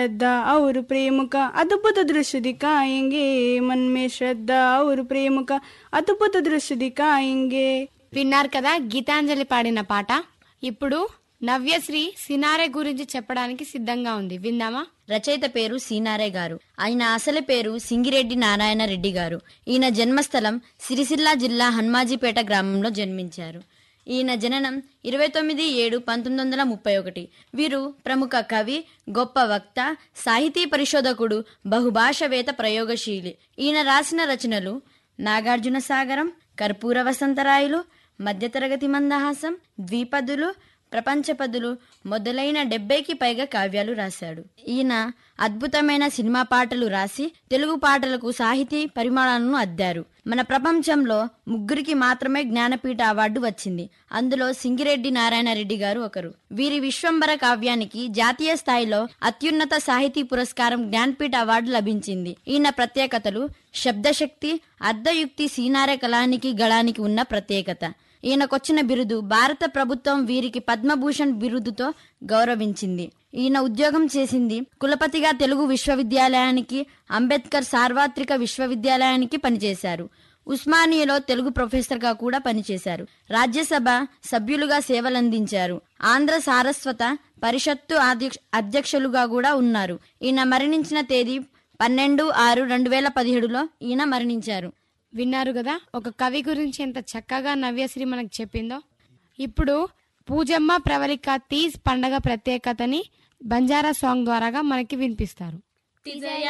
श्रद्धा और प्रेम का अद्भुत दृश्य दिखाएंगे मन में श्रद्धा और प्रेम का अद्भुत दृश्य दिखाएंगे విన్నారు కదా గీతాంజలి పాడిన పాట ఇప్పుడు నవ్యశ్రీ సినారే గురించి చెప్పడానికి సిద్ధంగా ఉంది విందామా రచయిత పేరు సీనారే గారు ఆయన అసలు పేరు సింగిరెడ్డి నారాయణ రెడ్డి గారు ఈయన జన్మస్థలం సిరిసిల్ల జిల్లా హన్మాజీపేట గ్రామంలో జన్మించారు ఈయన జననం ఇరవై తొమ్మిది ఏడు పంతొమ్మిది వందల ముప్పై ఒకటి వీరు ప్రముఖ కవి గొప్ప వక్త సాహితీ పరిశోధకుడు బహుభాషవేత ప్రయోగశీలి ఈయన రాసిన రచనలు నాగార్జున సాగరం కర్పూర వసంతరాయులు మధ్యతరగతి మందహాసం ద్విపదులు ప్రపంచపదులు మొదలైన డెబ్బైకి పైగా కావ్యాలు రాశాడు ఈయన అద్భుతమైన సినిమా పాటలు రాసి తెలుగు పాటలకు సాహితీ పరిమాణాలను అద్దారు మన ప్రపంచంలో ముగ్గురికి మాత్రమే జ్ఞానపీఠ అవార్డు వచ్చింది అందులో సింగిరెడ్డి నారాయణ రెడ్డి గారు ఒకరు వీరి విశ్వంబర కావ్యానికి జాతీయ స్థాయిలో అత్యున్నత సాహితీ పురస్కారం జ్ఞానపీఠ అవార్డు లభించింది ఈయన ప్రత్యేకతలు శబ్దశక్తి అర్ధయుక్తి సీనారే కళానికి గళానికి ఉన్న ప్రత్యేకత ఈయనకొచ్చిన బిరుదు భారత ప్రభుత్వం వీరికి పద్మభూషణ్ బిరుదుతో గౌరవించింది ఈయన ఉద్యోగం చేసింది కులపతిగా తెలుగు విశ్వవిద్యాలయానికి అంబేద్కర్ సార్వత్రిక విశ్వవిద్యాలయానికి పనిచేశారు ఉస్మానియాలో తెలుగు ప్రొఫెసర్గా కూడా పనిచేశారు రాజ్యసభ సభ్యులుగా సేవలందించారు ఆంధ్ర సారస్వత పరిషత్తు అధ్యక్ష- అధ్యక్షులుగా కూడా ఉన్నారు ఈయన మరణించిన తేదీ పన్నెండు ఆరు రెండు వేల పదిహేడులో ఈయన మరణించారు విన్నారు కదా ఒక కవి గురించి ఎంత చక్కగా నవ్యశ్రీ మనకు చెప్పిందో ఇప్పుడు పూజమ్మ ప్రవళిక తీజ్ పండగ ప్రత్యేకతని బంజారా సాంగ్ ద్వారాగా మనకి వినిపిస్తారు తిజయ